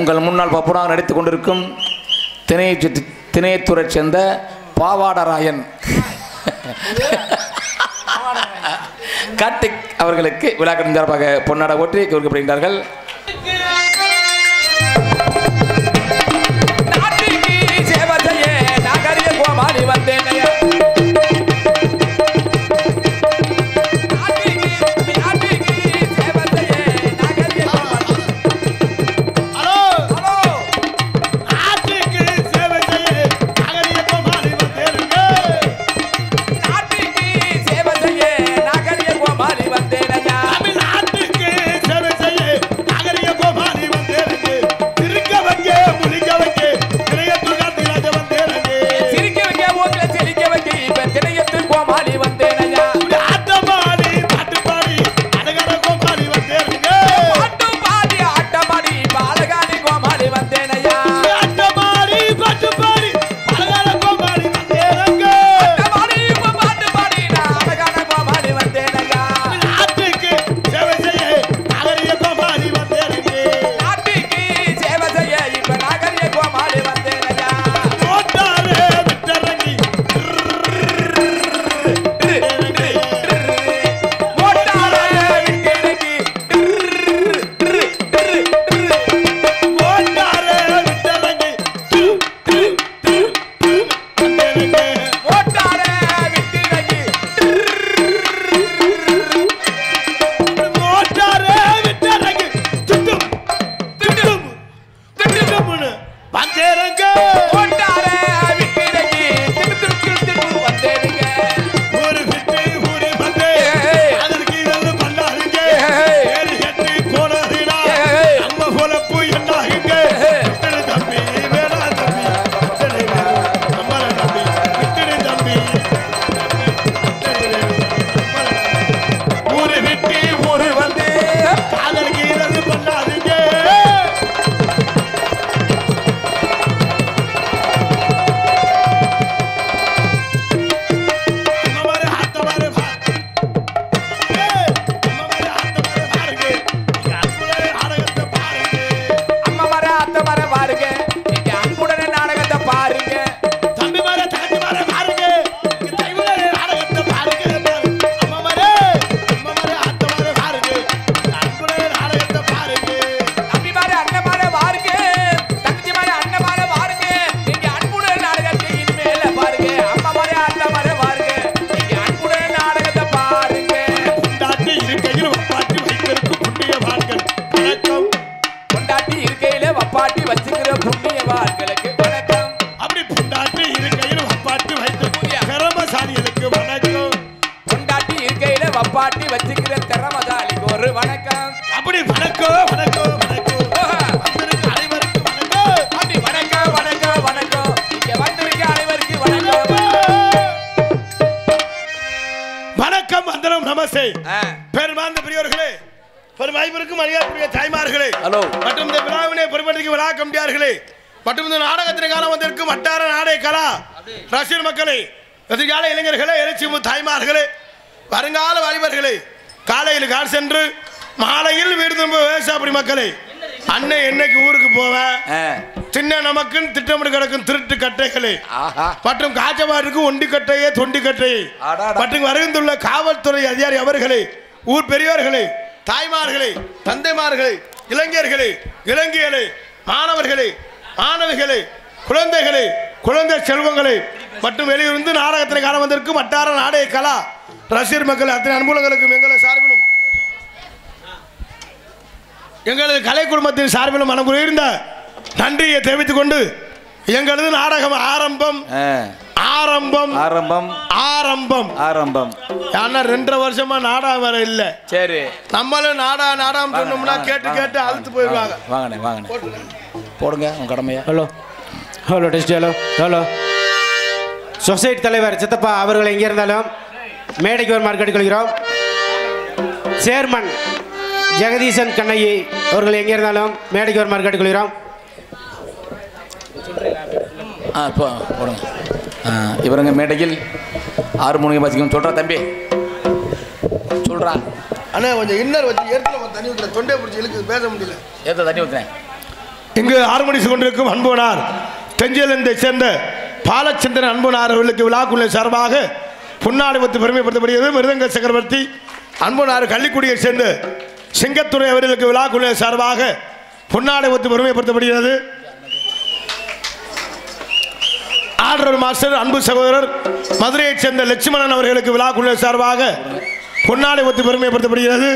உங்கள் முன்னால் பப்புனாக நடித்துக் கொண்டிருக்கும் திணையை திணையத்துறைச் சேர்ந்த பாவாடராயன் கார்த்திக் அவர்களுக்கு விழாக்களின் சார்பாக பொன்னாட ஓட்டி கொடுக்கப்படுகின்றார்கள் நாட்டிற்கு சேவை செய்ய நாகரிக கோமாளி வந்தேன் நாட்டிற்கு நாட்டிற்கு சேவை செய்ய நாகரிக கோமாளி ஹலோ ஹலோ நாட்டுக்கு சேவை செய்ய நகரிய கோமாளி வந்தேனுங்க நாட்டிற்கு சேவை செய்ய நாகரிக கோமாளி வந்தேன் ஐயா தமிழ்நாட்டுக்கு சேவை செய்ய நகரிய கோமாளி வந்தேனுங்க திருக்க வைக்க முழிக்க வைக்க திரையத்துள் காந்திராஜ வந்தேனுங்க சிரிக்க வைக்க ஊர்ல சிரிக்க வைக்க இப்ப திணையத்து கோமாளி வந்தேன் ஐயா ஆட்டமாடி பாட்டு பாடி அழகான கோமாளி வந்தேனுங்க பாட்டு பாடி ஆட்டமாடி பாலகாணி கோமாளி வந்தேன் ஐயா ஆட்டமாடி பாட்டு பாடி அழகான கோமாளி வந்தேனுங்க ஆட்டமாடி இப்ப பாட்டு பாடி நான் அழகான கோமாளி வந்தேன் ஐயா நாட்டுக்கு சேவை செய்ய நகரிய கோமாளி வந்தேனுங்க நாட்டுக்கு சேவை செய்ய இப்ப நாகரிக கோமாளி வந்தேன் ஐயா போட்டாரே விட்டரங்கி ஓட்டாளே விட்டிறங்கி போட்டாரே விட்டரங்கி ஓட்டாளே விட்டிறங்கி போட்டாரே விட்டரங்கி சுட்டும் சுட்டும் சுட்டும்னு வந்தேரங்க ஓட்டாளே விட்டிறங்கி திட்டு திட்டு திட்டு வந்தேனுங்க ஒரு விட்டு ஒரு வந்தே அதற்கு இதெல்லாம் பண்ணாதீங்க ஏழு எட்டு போனதுனா நம்ம பொழப்பு என்னாகுங்க விட்டுடு தம்பி வேணா தம்பி விட்டுடு நம்மள தம்பி விட்டுடு தம்பி ஊரு விட்டு ஒரு வந்து காதலுக்கு இதெல்லாம் பண்ணாதீங்க அம்மாவாரு, ஆத்தவாரு, வா. ஏய், அம்மாவாரு, ஆத்தவாரு, பாருங்க. இங்க அற்புத நாடகத்தை பாருங்க. அம்மா மர அத்தை மர பாருங்க நீங்க அன்புடனே நாடகத்தை பாருங்க தம்பிமாரே, தங்கச்சிமாரே, பாருங்க. இங்க தெய்வங்களே நாடகத்தை பாருங்க. அம்மாவாரு, அம்மாவாரு, ஆத்தவாரு, பாருங்க. இங்க அற்புத நாடகத்தை பாருங்க. தம்பி மாற அண்ணன் மாற பாருங்க தங்கச்சி மாற அண்ணன் மாற பாருங்க நீங்க அன்புடன் நாடகத்தை இனிமேல பாருங்க அம்மா மாற அண்ணன் மாற பாருங்க நீங்க அன்புடன் நாடகத்தை பாருங்க கொண்டாட்டி இருக்கையில் ஒப்பாட்டி வைத்திருக்கும் புண்ணியவான்கள். வணக்கம் கொண்டாட்டி இருக்கையில வப்பாட்டி வச்சுக்கிற புண்ணியவான்களுக்கு வணக்கம் அப்படி பொண்டாட்டி இருக்கையில் வப்பாட்டி வைத்திருக்கும் திறமசாலிகளுக்கு வணக்கம் கொண்டாட்டி இருக்கையில வப்பாட்டி வச்சுக்கிற திறமசாலிக்கு ஒரு வணக்கம் அப்படி வணக்கம் வணக்கம் வணக்கம் ஓஹா. வந்திருக்க அனைவருக்கும் வணக்கம் அப்படி வணக்கம் வணக்கம் வணக்கம் இங்க வந்திருக்க அனைவருக்கு வணக்கம் வணக்கம் வந்தனம் நமஸ்தே ஆ, பெருமாந்த பெரியவர்களே பெரும் ஐவருக்கும் மரியாதைக்குரிய தாய்மார்களே ஹலோ மற்றும் இந்த விழாவினை பொறுப்படுத்தி விழா கம்பியார்களே மற்றும் இந்த நாடகத்தினை காண வந்திருக்கும் வட்டார நாடக கலா ரசிகர் மக்களே எதிர்கால இளைஞர்களே எழுச்சி தாய்மார்களே வருங்கால வாலிபர்களே காலையில் கால் சென்று மாலையில் வீடு திரும்ப விவசாயப்படி மக்களே அண்ணன் என்னைக்கு ஊருக்கு போவேன் ஆ, சின்ன நமக்குன்னு திட்டமிட்டு கிடக்கும் திருட்டு கட்டைகளே ஆஹா மற்றும் காய்ச்சவாருக்கு ஒண்டிக்கட்டையே தொண்டிக்கட்டையே அடாடா. மற்றும் வருகின்றுள்ள காவல்துறை அதிகாரி அவர்களே ஊர் பெரியோர்களே தாய்மார்களே தந்தைமார்களே இளைஞர்களே இளைஞர்களே மாணவர்களே மாணவிகளே குழந்தைகளே குழந்தை செல்வங்களே மற்றும் வெளியிருந்து நாடகத்தினை காண வந்திருக்கும் வட்டார நாடக கலா ரசிகர் மக்கள் அத்தனை அன்புலங்களுக்கும் எங்களை சார்பிலும் எங்களது கலை குடும்பத்தின் சார்பிலும் மனம் உயர்ந்த நன்றியை தெரிவித்துக் கொண்டு எங்களது நாடகம் ஆரம்பம் ஆ, ஆரம்பம் ஆரம்பம் ஆரம்பம் ஆரம்பம் ஏன்னா ரெண்டரை வருஷமா நாடகம் வேற இல்ல சரி நம்மளும் நாடா நாடகம் சொன்னோம்னா வாங்க, கேட்டு வாங்க, கேட்டு வாங்க, அழுத்து போயிடுவாங்க வாங்கண்ணே வாங்கண்ணே போடுங்க உங்க கடமையா hello hello test hello hello society தலைவர் சித்தப்பா அவர்கள் எங்கே இருந்தாலும் மேடைக்கு வருமாறு கேட்டுக்கொள்கிறோம் சேர்மன் ஜெகதீசன் கண்ணையி அவர்கள் எங்கே இருந்தாலும் மேடைக்கு வருமாறு கேட்டுக்கொள்கிறோம் ஆ இப்போ போடுங்க ஆ, இவருங்க மேடையில் ஆறு மணிக்கு வாசிக்கும் சொல்கிறா தம்பி சொல்கிறா அண்ணா கொஞ்சம் இன்னர் வச்சு ஏற்கனவே தண்ணி ஊற்றுல தொண்டை பிடிச்சி இழுக்கு பேச முடியல ஏத்த தண்ணி ஊற்றுறேன் இங்கு ஆர்மணித்து கொண்டிருக்கும் அன்பனார் தெஞ்சிலிருந்தை சேர்ந்த பாலச்சந்திரன் அன்பனார் அவர்களுக்கு விழாக்குள்ள சார்பாக புன்னாடிபத்து பெருமைப்படுத்தப்படுகிறது மிருதங்க சக்கரவர்த்தி அன்பனார் கள்ளிக்குடியை சேர்ந்த சிங்கத்துறை அவர்களுக்கு விழாக்குள்ள சார்பாக புன்னாடிபத்து பெருமைப்படுத்தப்படுகிறது ஆர்டர் மாஸ்டர் அன்பு சகோதரர் மதுரையைச் சேர்ந்த லட்சுமணன் அவர்களுக்கு விழாக்குள்ள சார்பாக பொன்னாடை ஒத்து பெருமைப்படுத்தப்படுகிறது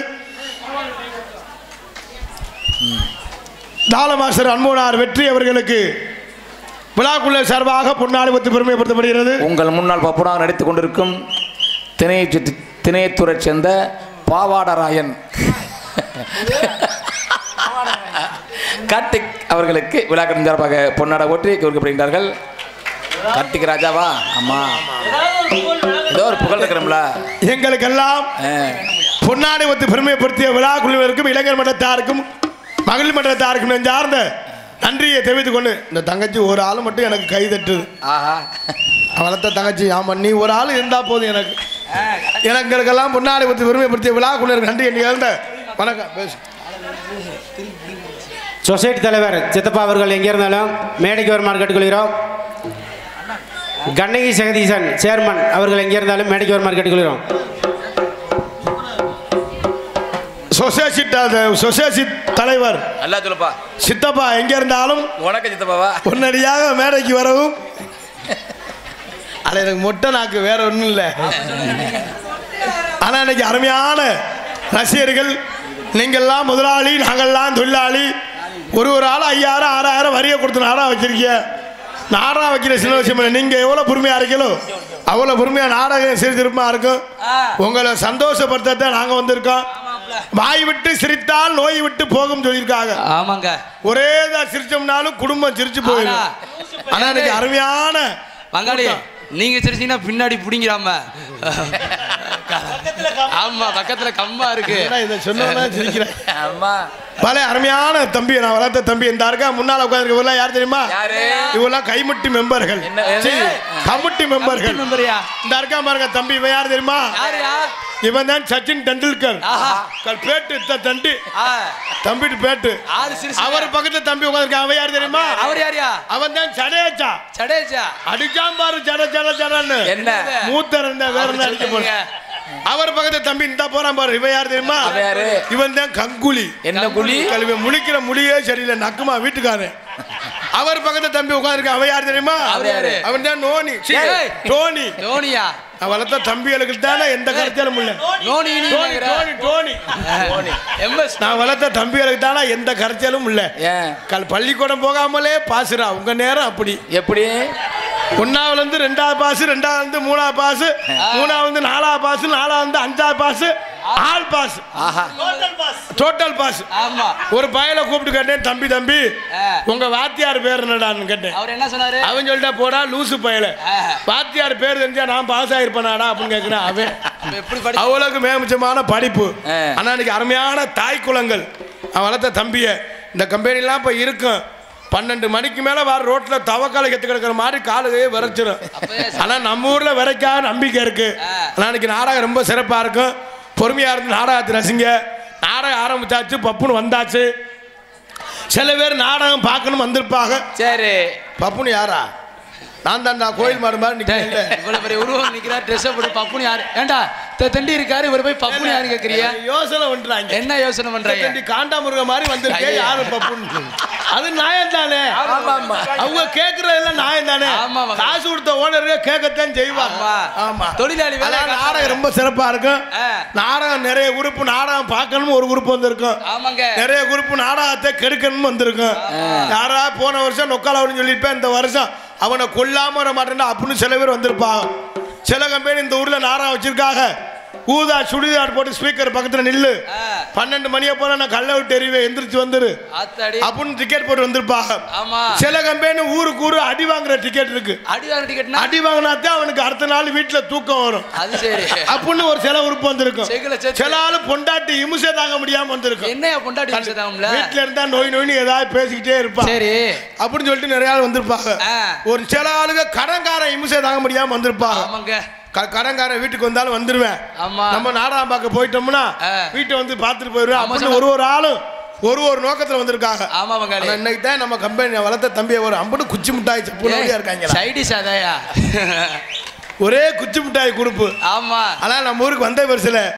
தாள மாஸ்டர் அன்புனார் வெற்றி அவர்களுக்கு விழாக்குள்ள சார்பாக பொன்னாடை ஒத்து பெருமைப்படுத்தப்படுகிறது உங்கள் முன்னால் பப்புனாக நடித்துக் கொண்டிருக்கும் திணையை திணையத்துறை சேர்ந்த பாவாடராயன் கார்த்திக் அவர்களுக்கு விழாக்கடன் சார்பாக பொன்னாட ஒற்றி கொடுக்கப்படுகின்றார்கள் கார்த்திக் ராஜாவா ஆமா ஏதோ ஒரு புகழ் இருக்கிறோம்ல எங்களுக்கெல்லாம் பொன்னாடை ஒத்து பெருமைப்படுத்திய விழா குழுவினருக்கும் இளைஞர் மன்றத்தாருக்கும் மகளிர் மன்றத்தாருக்கும் நான் சார்ந்த நன்றியை தெரிவித்துக் கொண்டு இந்த தங்கச்சி ஒரு ஆள் மட்டும் எனக்கு கை தட்டுது ஆஹா வளர்த்த தங்கச்சி ஆமா நீ ஒரு ஆள் இருந்தா போதும் எனக்கு எனங்களுக்கெல்லாம் பொன்னாடை ஒத்து பெருமைப்படுத்திய விழா குழுவினருக்கு நன்றி என்று இழந்த வணக்கம் பேசு சொசைட்டி தலைவர் சித்தப்பா அவர்கள் எங்கே இருந்தாலும் மேடைக்கு வருமாறு கேட்டுக்கொள்கிறோம் கண்ணகி ஜெகதீசன் சேர்மன் அவர்கள் எங்கே இருந்தாலும் மேடைக்கு வருமாறு கேட்டுக்கொள்கிறோம் சொசைட்டி த- சொசைட்டி தலைவர் நல்லா சொல்லுப்பா சித்தப்பா எங்க இருந்தாலும் வணக்கம் சித்தப்பாவா உடனடியாக மேடைக்கு வரவும் அது எனக்கு மொட்டை நாக்கு வேற ஒன்றும் இல்லை ஆனால் இன்னைக்கு அருமையான ரசிகர்கள் நீங்கள்லாம் முதலாளி நாங்கள்லாம் தொழிலாளி ஒரு ஒரு ஆள் ஐயாயிரம் ஆறாயிரம் வரியை கொடுத்து நாடகம் வச்சிருக்கீங்க நாடகம் வைக்கிற சில விஷயம் இல்லை நீங்கள் எவ்வளோ பொறுமையாக இருக்கீங்களோ அவ்வளோ பொறுமையாக நாடகம் சீர்திருப்பமாக இருக்கும் உங்களை சந்தோஷப்படுத்த நாங்கள் வந்திருக்கோம் வாய் விட்டு சிரித்தால் நோய் விட்டு போகும் சொல்லியிருக்காங்க ஆமாங்க ஒரே தான் சிரிச்சோம்னாலும் குடும்பம் சிரிச்சு போயிடும் ஆனா, ஆனா இன்னைக்கு அருமையான பங்காளி நீங்க சிரிச்சீங்கன்னா பின்னாடி பிடிங்கிறாம ஆமா பக்கத்துல கம்மா இருக்கு ஏன்னா இதை சொன்னோன்னா சிரிக்கிறேன் ஆமா பல அருமையான தம்பி நான் வளர்த்த தம்பி இந்த இருக்கா முன்னால உட்காந்துருக்க யார் தெரியுமா யாரு? இவெல்லாம் கைமுட்டி மெம்பர்கள் என்ன- என்ன? சரி, கமிட்டி மெம்பர்கள் மெம்பரியா இந்த இருக்கா பாருங்க தம்பி இவன் யார் தெரியுமா யாருயா இவன் தான் சச்சின் டெண்டுல்கர் ஆஹா. கல் பேட்டு த- தண்டி ஆ, தம்பிட்டு பேட்டு ஆறு சிரிச்சு அவர் பக்கத்துல தம்பி உட்காந்துருக்கான் அவன் யார் தெரியுமா அவர் யாரியா அவன் தான் சடையாச்சா சடேஜா அடிச்சான் பாரு சட சட சடன்னு என்ன மூத்தர் இருந்தா வேற என்ன அடிக்க போற அவர் பக்கத்துல தம்பி இந்த போறான் பாரு இவன் யார் தெரியுமா அவன் யாரு? இவன் தான் கங்குலி என்ன குழி கல்வி முழிக்கிற முழியே சரியில்லை நக்குமா வீட்டுக்காரன் அவர் பக்கத்துல தம்பி உட்காந்துருக்க அவன் யார் தெரியுமா அவர் யாரு? அவன் தான் நோனி சீ, ஏய். டோனி தோனியா நான் வளர்த்த தம்பிகளுக்கு தானே எந்த கருத்திலும் இல்ல நோனி நீ டோனி டோனி டோனி எம்எஸ் நான் வளர்த்த தம்பிகளுக்கு தானே எந்த கருத்திலும் இல்ல ஏன் கல் பள்ளிக்கூடம் போகாமலே பாசுறா உங்க நேரம் அப்படி எப்படி ஒன்னாவது இருந்து ரெண்டாவது பாஸ் ரெண்டாவது இருந்து மூணாவது பாஸ் மூணாவது வந்து நாலாவது பாஸ் நாலாவது வந்து அஞ்சாவது பாஸ் ஆல் பாஸ் ஆஹா டோட்டல் பாஸ் ஆமா ஒரு பயல கூப்பிட்டு கேட்டேன் தம்பி தம்பி ஆ. உங்க வாத்தியார் பேர் என்னடான்னு கேட்டேன் அவர் என்ன சொன்னாரு அவன் சொல்லிட்டா போடா லூசு பயல ஆ. வாத்தியார் பேர் தெரிஞ்சா நான் பாஸ் ஆயிருப்பேனாடா அப்படின்னு கேட்கிறேன் அவன் இப்ப எப்படி படி அவ்வளவுக்கு மேமிச்சமான படிப்பு ஆ. ஆனா இன்னைக்கு அருமையான தாய் குளங்கள் அவன் வளர்த்த தம்பிய இந்த கம்பெனிலாம் இப்ப இருக்கும் பன்னெண்டு மணிக்கு மேல வர ரோட்ல தவக்கால கத்து கிடக்கிற மாதிரி காலையே விரைச்சிரும் ஆனா நம்ம ஊர்ல விரைக்கா நம்பிக்கை இருக்கு ஆனா இன்னைக்கு நாடகம் ரொம்ப சிறப்பா இருக்கும் பொறுமையா இருந்து நாடகத்தை ரசிங்க நாடகம் ஆரம்பிச்சாச்சு பப்புன்னு வந்தாச்சு சில பேர் நாடகம் பார்க்கணும் வந்திருப்பாங்க சரி பப்புன்னு யாரா நான் தான் நான் கோயில் மாடு மாதிரி டேய், நிக்கிறேன் இவ்வளவு பெரிய உருவம் நிக்கிறா ட்ரெஸ் போட்டு பப்புனு யாரு ஏண்டா த- தண்டி இருக்காரு இவர் போய் பப்புனு யாரு கேக்குறியா யோசனை பண்றாங்க என்ன யோசனை பண்றீங்க தண்டி காண்டாமிருக மாதிரி வந்திருக்கே ஐயா. யாரு பப்புன்னு அது நியாயம் தானே ஆமா ஆமா அவங்க கேக்குறதெல்லாம் நியாயம் தானே ஆமா, ஆமா. காசு கொடுத்த ஓனருக்கு கேட்கத்தான் செய்வாங்க ஆமா. ஆமா தொழிலாளி வேலை அதான் காட்டுறாங்க. நாடகம் ரொம்ப சிறப்பா இருக்கும் ஆ. நாடகம் நிறைய உறுப்பு நாடகம் பார்க்கணும் ஒரு குரூப் வந்திருக்கும் ஆமாங்க நிறைய குரூப் நாடகத்தை கெடுக்கணும் வந்திருக்கும் யாரா போன வருஷம் நொக்காலவன்னு சொல்லியிருப்பேன் இந்த வருஷம் அவனை கொல்லாம வர மாட்டேன்னா அப்படின்னு சில பேர் வந்திருப்பாங்க சில கம்பெனி இந்த ஊர்ல நாடகம் வச்சிருக்காங்க ஊதா சுடிதார் போட்டு ஸ்பீக்கர் பக்கத்துல நில்லு ஆ. பன்னெண்டு மணியை போல நான் கல்ல விட்டு எறிவேன் எந்திரிச்சு வந்துரு ஆத்தாடி அப்படின்னு டிக்கெட் போட்டு வந்திருப்பாங்க ஆமா சில கம்பெனி ஊருக்கு ஊரு அடி வாங்குற டிக்கெட் இருக்கு அடிவாங்க டிக்கெட்னா அடி வாங்கினாத்தான் அவனுக்கு அடுத்த நாள் வீட்டுல தூக்கம் வரும் அது சரி அப்படின்னு ஒரு சில உறுப்பு வந்திருக்கும் செகுல சேர்த்து. சில ஆளு பொண்டாட்டி இமுசை தாங்க முடியாம வந்திருக்கும் என்னையா பொண்டாட்டி வச்சதாம்ல வீட்டுல இருந்தா நோய் நோய்னு ஏதாவது பேசிக்கிட்டே இருப்பான் சரி அப்படின்னு சொல்லிட்டு நிறைய ஆள் வந்திருப்பாங்க ஆ. ஒரு சில ஆளுங்க கடன்காரன் இமுசை தாங்க முடியாம வந்திருப்பாங்க ஆமாங்க க- கடன்காரன் வீட்டுக்கு வந்தாலும் வந்துருவேன் ஆமா நம்ம நாடகம் பார்க்க போயிட்டோம்னா ஆ. வீட்டை வந்து பார்த்துட்டு போயிடுவேன் ஆமா, அப்படின்னு சொன்னா- ஒரு ஒரு ஆளும் ஒரு ஒரு நோக்கத்துல வந்திருக்காங்க ஆமா பங்காளி ஆனா இன்னைக்கு தான் நம்ம கம்பெனி வளர்த்த தம்பியை ஒரு அம்பட்டு குச்சி மிட்டாய் செப்பு இருக்காங்க சைடிஸ் அதையா ஒரே குச்சி மிட்டாய் கொடுப்பு ஆமா ஆனா நம்ம ஊருக்கு வந்த பெருசுல